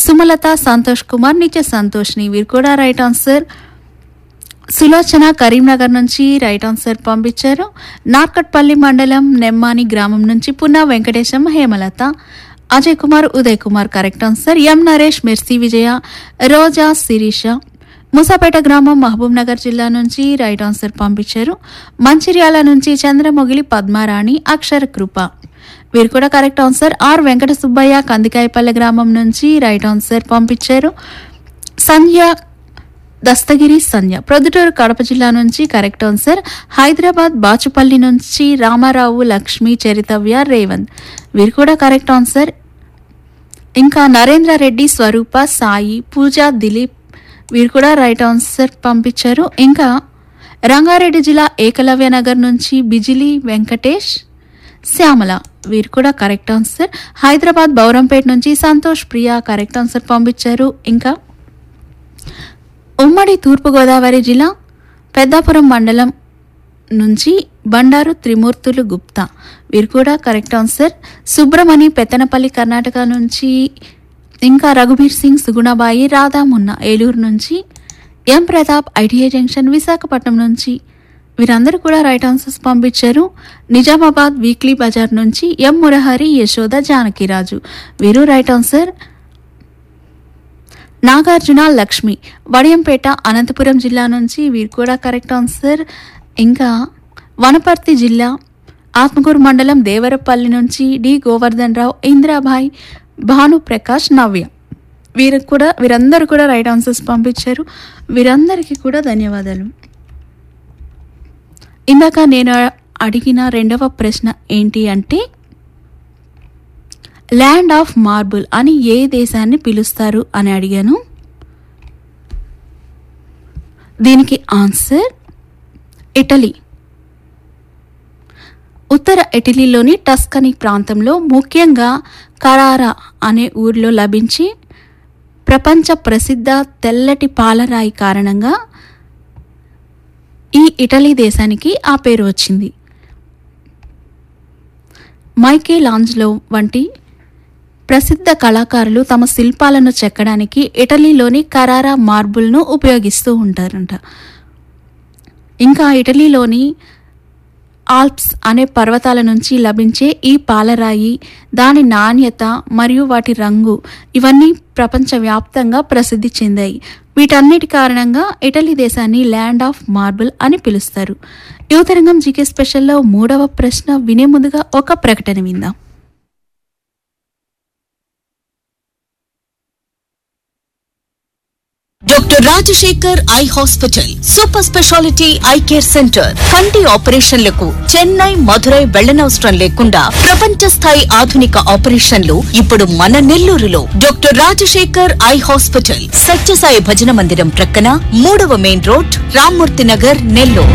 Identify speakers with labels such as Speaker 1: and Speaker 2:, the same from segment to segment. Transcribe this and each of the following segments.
Speaker 1: సుమలత సంతోష్ కుమార్ నిత్య సంతోష్ని వీరు కూడా రైట్ ఆన్సర్ సులోచన కరీంనగర్ నుంచి రైట్ ఆన్సర్ పంపించారు నార్కట్పల్లి మండలం నెమ్మాని గ్రామం నుంచి Punna Venkatesham Hemalatha Ajay Kumar Uday Kumar correct answer M Naresh Mercy Vijaya Roja Sirisha Musapeta గ్రామం మహబూబ్ నగర్ జిల్లా నుంచి రైట్ ఆన్సర్ పంపించారు మంచిర్యాల నుంచి చంద్రమొగిలి పద్మారాణి అక్షర కృప వీరు కూడా correct answer R Venkata Subbaiah Kandikayapalle గ్రామం నుంచి రైట్ ఆన్సర్ పంపించారు సంధ్య దస్తగిరి సంధ్య ప్రొద్దుటూరు కడప జిల్లా నుంచి కరెక్ట్ ఆన్సర్ హైదరాబాద్ బాచుపల్లి నుంచి రామారావు లక్ష్మి చరితవ్య రేవంత్ వీరు కూడా కరెక్ట్ ఆన్సర్ ఇంకా నరేంద్ర రెడ్డి స్వరూప సాయి పూజా దిలీప్ వీరు కూడా రైట్ ఆన్సర్ పంపించారు ఇంకా రంగారెడ్డి జిల్లా ఏకలవ్య నగర్ నుంచి బిజిలి వెంకటేష్ శ్యామల వీరు కూడా కరెక్ట్ ఆన్సర్ హైదరాబాద్ బౌరంపేట నుంచి సంతోష్ ప్రియా కరెక్ట్ ఆన్సర్ పంపించారు ఇంకా ఉమ్మడి తూర్పుగోదావరి జిల్లా పెద్దాపురం మండలం నుంచి బండారు త్రిమూర్తులు గుప్తా వీరు కూడా కరెక్ట్ ఆన్సర్ సుబ్రమణి పెత్తనపల్లి కర్ణాటక నుంచి ఇంకా రఘుబీర్ సింగ్ సుగుణబాయి రాధా మున్న ఏలూరు నుంచి M Pratap ITI junction Visakhapatnam నుంచి వీరందరూ కూడా రైట్ ఆన్సర్స్ పంపించారు నిజామాబాద్ వీక్లీ బజార్ నుంచి ఎం మురహరి యశోద జానకిరాజు వీరు రైట్ ఆన్సర్ నాగార్జున లక్ష్మి వడియంపేట అనంతపురం జిల్లా నుంచి వీరు కూడా కరెక్ట్ ఆన్సర్ ఇంకా వనపర్తి జిల్లా ఆత్మకూరు మండలం దేవరపల్లి నుంచి డి గోవర్ధన్ రావు ఇందిరాబాయ్ భానుప్రకాష్ నవ్య వీరు కూడా వీరందరూ కూడా రైట్ ఆన్సర్స్ పంపించారు వీరందరికీ కూడా ధన్యవాదాలు ఇందాక నేను అడిగిన రెండవ ప్రశ్న ఏంటి అంటే ల్యాండ్ ఆఫ్ మార్బుల్ అని ఏ దేశాన్ని పిలుస్తారు అని అడిగాను దీనికి ఆన్సర్ ఇటలీ ఉత్తర ఇటలీలోని టస్కనీ ప్రాంతంలో ముఖ్యంగా కరారా అనే ఊరిలో లభించి ప్రపంచ ప్రసిద్ధ తెల్లటి పాలరాయి కారణంగా ఈ ఇటలీ దేశానికి ఆ పేరు వచ్చింది మైకే లాంజ్లో వంటి ప్రసిద్ధ కళాకారులు తమ శిల్పాలను చెక్కడానికి ఇటలీలోని కరారా మార్బుల్ను ఉపయోగిస్తూ ఉంటారంట ఇంకా ఇటలీలోని ఆల్ప్స్ అనే పర్వతాల నుంచి లభించే ఈ పాలరాయి దాని నాణ్యత మరియు వాటి రంగు ఇవన్నీ ప్రపంచవ్యాప్తంగా ప్రసిద్ధి చెందాయి వీటన్నిటి కారణంగా ఇటలీ దేశాన్ని ల్యాండ్ ఆఫ్ మార్బుల్ అని పిలుస్తారు యువతరంగం జీకే స్పెషల్లో మూడవ ప్రశ్న వినే ముందుగా ఒక ప్రకటన విందాం
Speaker 2: doctor Rajasekhar eye hospital super speciality eye care centre కంటి ఆపరేషన్లకు చెన్నై మధురై వెళ్లనవసరం లేకుండా ప్రపంచ స్థాయి ఆధునిక ఆపరేషన్లు ఇప్పుడు మన నెల్లూరులో doctor Rajasekhar eye hospital Sathya Sai భజన మందిరం ప్రక్కన మూడవ main road Rammurthy Nagar Nellore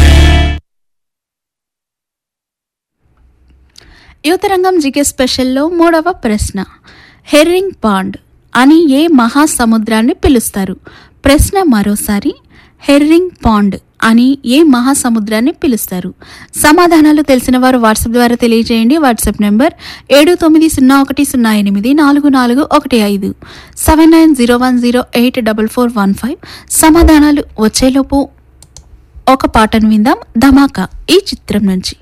Speaker 1: Yuvatarangam GK స్పెషల్లో మూడవ ప్రశ్న హెర్రింగ్ పాండ్ అని ఏ మహాసముద్రాన్ని పిలుస్తారు ప్రశ్న మరోసారి హెర్రింగ్ పాండ్ అని ఏ మహాసముద్రాన్ని పిలుస్తారు సమాధానాలు తెలిసిన వారు వాట్సాప్ ద్వారా తెలియజేయండి వాట్సాప్ నెంబర్ ఏడు తొమ్మిది సున్నా ఒకటి సున్నా ఎనిమిది నాలుగు నాలుగు ఒకటి ఐదు seven nine zero one zero eight double four one five సమాధానాలు వచ్చేలోపు ఒక పాటను విందాం ధమాకా ఈ చిత్రం నుంచి